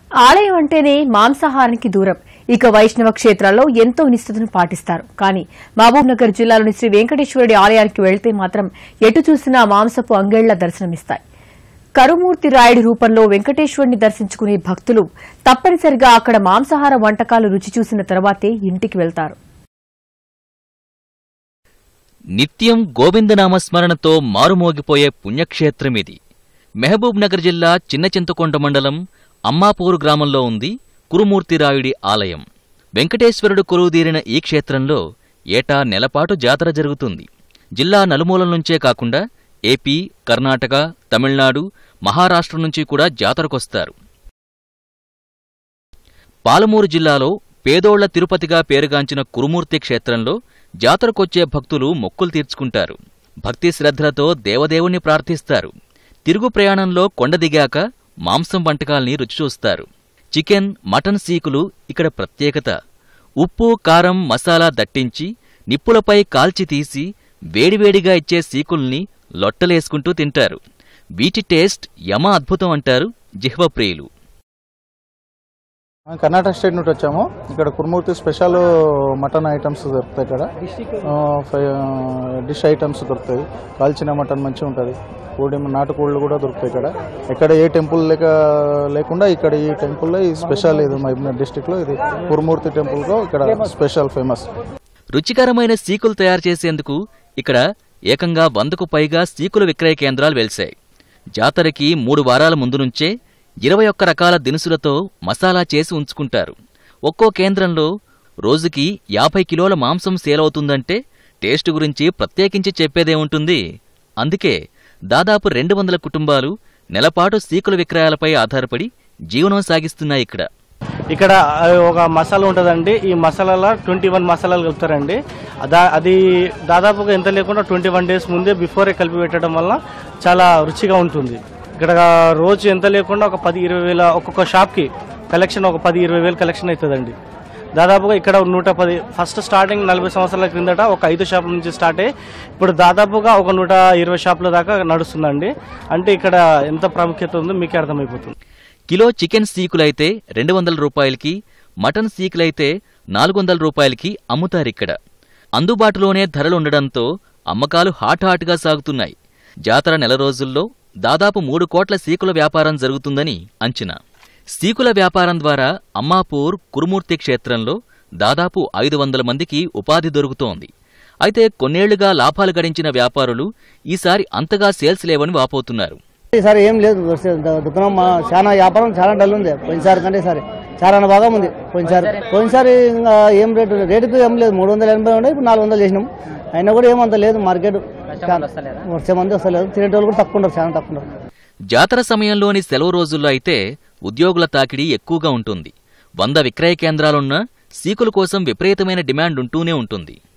ఆలయం అంటేనే మాంసాహారానికి దూరం ఇక వైష్ణవ క్షేత్రాల్లో ఎంతో నిష్ఠతను పాటిస్తారు కానీ మహబూబ్ నగర్ జిల్లాలోని శ్రీ వెంకటేశ్వరుడి ఆలయానికి వెళ్తే మాత్రం ఎటు చూసినా మాంసపు అంగేళ్ల దర్శనమిస్తాయి కరుమూర్తి రాయుడి రూపంలో వెంకటేశ్వరుని దర్శించుకునే భక్తులు తప్పనిసరిగా అక్కడ మాంసాహార వంటకాలు రుచి చూసిన తర్వాతే ఇంటికి వెళ్తారు నిత్యం గోవిందనామస్మరణతో మారుమోగిపోయే పుణ్యక్షేత్రమిది మహబూబ్ నగర్ జిల్లా చిన్న చింతకొండ మండలం అమ్మాపూరు గ్రామంలో ఉంది కురుమూర్తిరాయుడి ఆలయం వెంకటేశ్వరుడు కొలువుదీరిన ఈ క్షేత్రంలో ఏటా నెలపాటు జాతర జరుగుతుంది జిల్లా నలుమూలల నుంచే కాకుండా ఏపీ కర్ణాటక తమిళనాడు మహారాష్ట్ర నుంచి కూడా జాతరకొస్తారు పాలమూరు జిల్లాలో పేదోళ్ల తిరుపతిగా పేరుగాంచిన కురుమూర్తి క్షేత్రంలో జాతరకొచ్చే భక్తులు మొక్కులు తీర్చుకుంటారు భక్తి శ్రద్ధలతో దేవదేవుణ్ణి ప్రార్థిస్తారు తిరుగు ప్రయాణంలో కొండ దిగాక మాంసం వంటకాల్ని రుచిచూస్తారు చికెన్ మటన్ సీకులు ఇక్కడ ప్రత్యేకత ఉప్పు కారం మసాలా దట్టించి నిప్పులపై కాల్చి తీసి వేడివేడిగా ఇచ్చే సీకుల్ని లొట్టలేసుకుంటూ తింటారు వీటి టేస్ట్ యమ అద్భుతం అంటారు జిహ్వ ప్రియులు ఆ, కర్ణాటక స్టేట్ నుండి వచ్చాము ఇక్కడ కుర్మూర్తి స్పెషల్ మటన్ ఐటమ్స్ దొరుకుతాయి ఇక్కడ ఆ, ఫై- ఆ, డిష్ ఐటమ్స్ దొరుకుతాయి కాల్చిన మటన్ మంచిగా ఉంటుంది కోడి నాటుకోళ్ళు కూడా దొరుకుతాయి ఇక్కడ ఎక్కడ ఏ టెంపుల్ లేక లేకుండా ఇక్కడ ఈ టెంపుల్లో ఈ స్పెషల్ ఇది మహబూబ్నగర్ డిస్టిక్లో ఇది కుర్మూర్తి టెంపుల్లో ఇక్కడ స్పెషల్ ఫేమస్ రుచికరమైన సీకులు తయారు చేసేందుకు ఇక్కడ ఏకంగా వందకు పైగా సీకుల విక్రయ కేంద్రాలు వెలిశాయి జాతరకి మూడు వారాల ముందు నుంచే ఇరవై ఒక్క రకాల దినుసులతో మసాలా చేసి ఉంచుకుంటారు ఒక్కో కేంద్రంలో రోజుకి యాభై కిలోల మాంసం సేలవుతుందంటే టేస్ట్ గురించి ప్రత్యేకించి చెప్పేదేముంటుంది అందుకే దాదాపు రెండు వందల కుటుంబాలు నెలపాటు సీకుల విక్రయాలపై ఆధారపడి జీవనం సాగిస్తున్నాయి ఇక్కడ ఇక్కడ ఆ, ఒక మసాలా ఉంటుందండి ఈ మసాలాలో ట్వంటీ వన్ మసాలాలు కలుపుతారండి దా అది దాదాపుగా ఎంత లేకుండా ట్వంటీ వన్ డేస్ ముందే బిఫోరే కలిపి పెట్టడం వల్ల చాలా రుచిగా ఉంటుంది ఇక్కడ రోజు ఎంత లేకుండా ఒక పది ఇరవై వేల ఒక్కొక్క షాప్కి కలెక్షన్ ఒక పది ఇరవై వేలు కలెక్షన్ అవుతుందండి దాదాపుగా ఇక్కడ నూట పది ఫస్ట్ స్టార్టింగ్ నలభై సంవత్సరాల క్రిందట ఒక ఐదు షాపుల నుంచి స్టార్ట్ అయ్యి ఇప్పుడు దాదాపుగా ఒక నూట ఇరవై షాపుల దాకా నడుస్తుందండి అంటే ఇక్కడ ఎంత ప్రాముఖ్యత ఉందో మీకే అర్థమైపోతుంది కిలో చికెన్ సీకులైతే రెండు వందల రూపాయలకి మటన్ సీకులైతే నాలుగు వందల రూపాయలకి అమ్ముతారిక్కడ అందుబాటులోనే ధరలుండడంతో అమ్మకాలు హాట్ హాట్గా సాగుతున్నాయి జాతర నెల రోజుల్లో దాదాపు మూడు కోట్ల సీకుల వ్యాపారం జరుగుతుందని అంచనా సీకుల వ్యాపారం ద్వారా అమ్మాపూర్ కురుమూర్తి క్షేత్రంలో దాదాపు ఐదు వందల మందికి ఉపాధి దొరుకుతోంది అయితే కొన్నేళ్లుగా లాభాలు గడించిన వ్యాపారులు ఈసారి అంతగా సేల్స్ లేవని వాపోతున్నారు ఈసారి ఏం లేదు దు- దుకాణం మా చాలా వ్యాపారం చాలా డల్ ఉంది పోయినసారి కంటే ఈసారి చాలా బాగా ఉంది పోయినసారి పోయినసారి ఇంకా ఏం రేటు రేటుకి ఏం లేదు మూడు వందల ఎనభై ఉండే ఇప్పుడు నాలుగు వందలు చేసినాం అయినా కూడా ఏమంత లేదు మార్కెట్ వచ్చే మంది వస్తలేదు తినేటోళ్ళు కూడా తక్కువ ఉన్నారు చాలా తక్కువ ఉన్నారు జాతర సమయంలోని సెలవు రోజుల్లో అయితే ఉద్యోగుల తాకిడి ఎక్కువగా ఉంటుంది వంద విక్రయ కేంద్రాలున్నా సీకుల కోసం విపరీతమైన డిమాండ్ ఉంటూనే ఉంటుంది